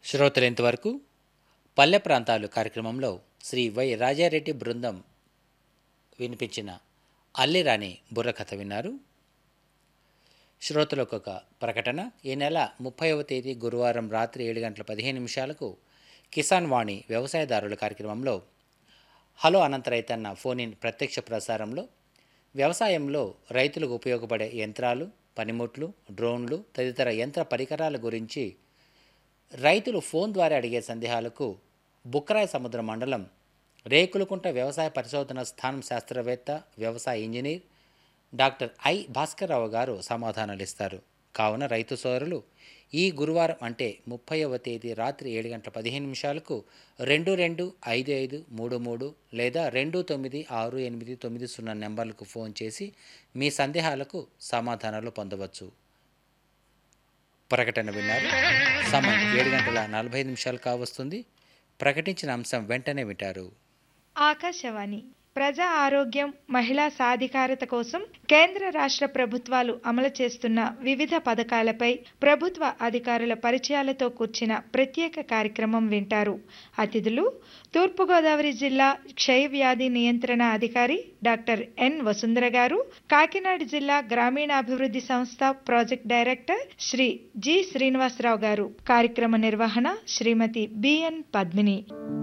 శ్రోతలు ఇంతవరకు పల్లె ప్రాంతాలు కార్యక్రమంలో శ్రీ వై రాజారెడ్డి బృందం వినిపించిన అల్లిరాని బుర్రకథ విన్నారు శ్రోతలకు ఒక ప్రకటన ఈ నెల ముప్పైవ తేదీ గురువారం రాత్రి ఏడు గంటల పదిహేను నిమిషాలకు కిసాన్ వాణి వ్యవసాయదారుల కార్యక్రమంలో హలో అనంత రైతన్న ఫోన్ ఇన్ ప్రత్యక్ష ప్రసారంలో వ్యవసాయంలో రైతులకు ఉపయోగపడే యంత్రాలు పనిముట్లు డ్రోన్లు తదితర యంత్ర పరికరాల గురించి రైతులు ఫోన్ ద్వారా అడిగే సందేహాలకు బుక్కరాయ సముద్ర మండలం రేకులకుంట వ్యవసాయ పరిశోధన స్థానం శాస్త్రవేత్త వ్యవసాయ ఇంజనీర్ డాక్టర్ ఐ భాస్కర్రావు గారు సమాధానాలు ఇస్తారు కావున రైతు సోదరులు ఈ గురువారం అంటే ముప్పైవ తేదీ రాత్రి ఏడు గంటల పదిహేను నిమిషాలకు రెండు రెండు ఐదు ఐదు మూడు మూడు లేదా రెండు తొమ్మిది ఆరు ఎనిమిది తొమ్మిది సున్నా నెంబర్లకు ఫోన్ చేసి మీ సందేహాలకు సమాధానాలు పొందవచ్చు ప్రకటన విన్నారు సమయం ఏడు గంటల నలభై నిమిషాలు కావస్తుంది ప్రకటించిన అంశం వెంటనే వింటారు ఆకాశవాణి ప్రజా ఆరోగ్యం మహిళా సాధికారత కోసం కేంద్ర రాష్ట్ర ప్రభుత్వాలు అమలు చేస్తున్న వివిధ పథకాలపై ప్రభుత్వ అధికారుల పరిచయాలతో కూర్చిన ప్రత్యేక కార్యక్రమం వింటారు అతిథులు తూర్పుగోదావరి జిల్లా క్షయ వ్యాధి నియంత్రణ అధికారి డాక్టర్ ఎన్ వసుంధర గారు కాకినాడ జిల్లా గ్రామీణాభివృద్ధి సంస్థ project director Shri G Srinivasarao గారు కార్యక్రమ నిర్వహణ శ్రీమతి బిఎన్ పద్మిని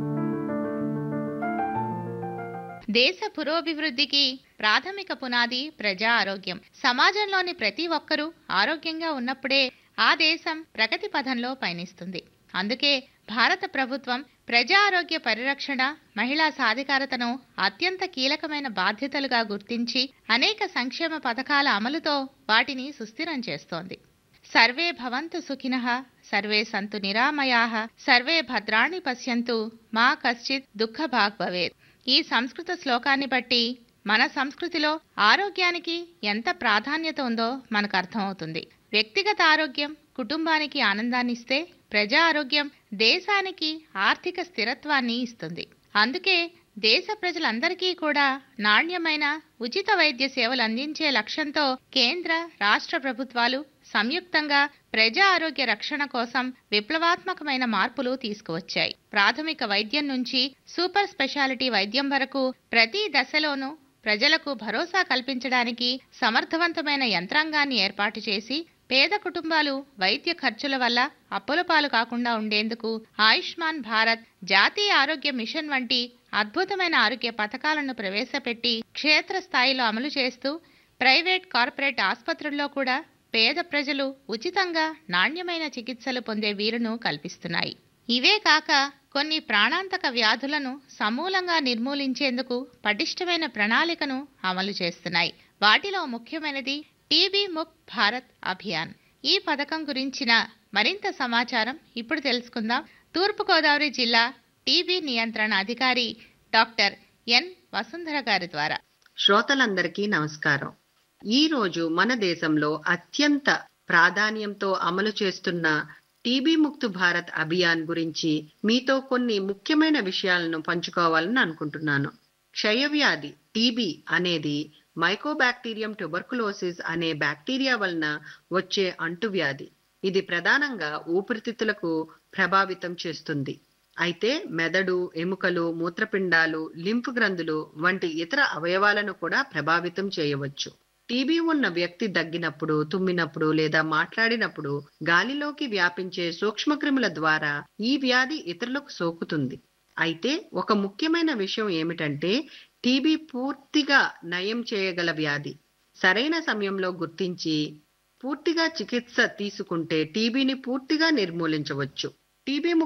దేశ పురోభివృద్ధికి ప్రాథమిక పునాది ప్రజా ఆరోగ్యం సమాజంలోని ప్రతి ఒక్కరూ ఆరోగ్యంగా ఉన్నప్పుడే ఆ దేశం ప్రగతి పథంలో పయనిస్తుంది అందుకే భారత ప్రభుత్వం ప్రజా ఆరోగ్య పరిరక్షణ మహిళా సాధికారతను అత్యంత కీలకమైన బాధ్యతలుగా గుర్తించి అనేక సంక్షేమ పథకాల అమలుతో వాటిని సుస్థిరం చేస్తోంది సర్వే భవంతు సుఖినః సర్వే సంతు నిరామయాః సర్వే భద్రాణి పశ్యంతు మా కశ్చిత్ దుఃఖభాగ్ భవేత్ ఈ సంస్కృత శ్లోకాన్ని బట్టి మన సంస్కృతిలో ఆరోగ్యానికి ఎంత ప్రాధాన్యత ఉందో మనకు అర్థమవుతుంది వ్యక్తిగత ఆరోగ్యం కుటుంబానికి ఆనందాన్ని ఇస్తే ప్రజా ఆరోగ్యం దేశానికి ఆర్థిక స్థిరత్వాన్ని ఇస్తుంది అందుకే దేశ ప్రజలందరికీ కూడా నాణ్యమైన ఉచిత వైద్య సేవలు అందించే లక్ష్యంతో కేంద్ర రాష్ట్ర ప్రభుత్వాలు సంయుక్తంగా ప్రజా ఆరోగ్య రక్షణ కోసం విప్లవాత్మకమైన మార్పులు తీసుకువచ్చాయి ప్రాథమిక వైద్యం నుంచి సూపర్ స్పెషాలిటీ వైద్యం వరకు ప్రతి దశలోనూ ప్రజలకు భరోసా కల్పించడానికి సమర్థవంతమైన యంత్రాంగాన్ని ఏర్పాటు చేసి పేద కుటుంబాలు వైద్య ఖర్చుల వల్ల అప్పుల పాలు కాకుండా ఉండేందుకు ఆయుష్మాన్ భారత్ జాతీయ ఆరోగ్య మిషన్ వంటి అద్భుతమైన ఆరోగ్య పథకాలను ప్రవేశపెట్టి క్షేత్రస్థాయిలో అమలు చేస్తూ ప్రైవేట్ కార్పొరేట్ ఆసుపత్రుల్లో కూడా పేద ప్రజలు ఉచితంగా నాణ్యమైన చికిత్సలు పొందే వీలును కల్పిస్తున్నాయి ఇవే కాక కొన్ని ప్రాణాంతక వ్యాధులను సమూలంగా నిర్మూలించేందుకు పటిష్టమైన ప్రణాళికను అమలు చేస్తున్నాయి వాటిలో ముఖ్యమైనది టీబీ ముక్ భారత్ అభియాన్ ఈ పథకం గురించిన మరింత సమాచారం ఇప్పుడు తెలుసుకుందాం తూర్పుగోదావరి జిల్లా టీబీ నియంత్రణ అధికారి డాక్టర్ ఎన్ వసుంధర గారి ద్వారా శ్రోతలందరికీ నమస్కారం ఈ రోజు మన దేశంలో అత్యంత ప్రాధాన్యంతో అమలు చేస్తున్న టీబీ ముక్తు భారత్ అభియాన్ గురించి మీతో కొన్ని ముఖ్యమైన విషయాలను పంచుకోవాలని అనుకుంటున్నాను క్షయవ్యాధి టీబీ అనేది మైకోబాక్టీరియం ట్యూబర్కులోసిస్ అనే బ్యాక్టీరియా వలన వచ్చే అంటువ్యాధి ఇది ప్రధానంగా ఊపిరితిత్తులకు ప్రభావితం చేస్తుంది అయితే మెదడు ఎముకలు మూత్రపిండాలు లింఫ్ గ్రంథులు వంటి ఇతర అవయవాలను కూడా ప్రభావితం చేయవచ్చు టీబీ ఉన్న వ్యక్తి దగ్గినప్పుడు తుమ్మినప్పుడు లేదా మాట్లాడినప్పుడు గాలిలోకి వ్యాపించే సూక్ష్మక్రిముల ద్వారా ఈ వ్యాధి ఇతరులకు సోకుతుంది అయితే ఒక ముఖ్యమైన విషయం ఏమిటంటే టీబీ పూర్తిగా నయం చేయగల వ్యాధి సరైన సమయంలో గుర్తించి పూర్తిగా చికిత్స తీసుకుంటే టీబీని పూర్తిగా నిర్మూలించవచ్చు టీబీ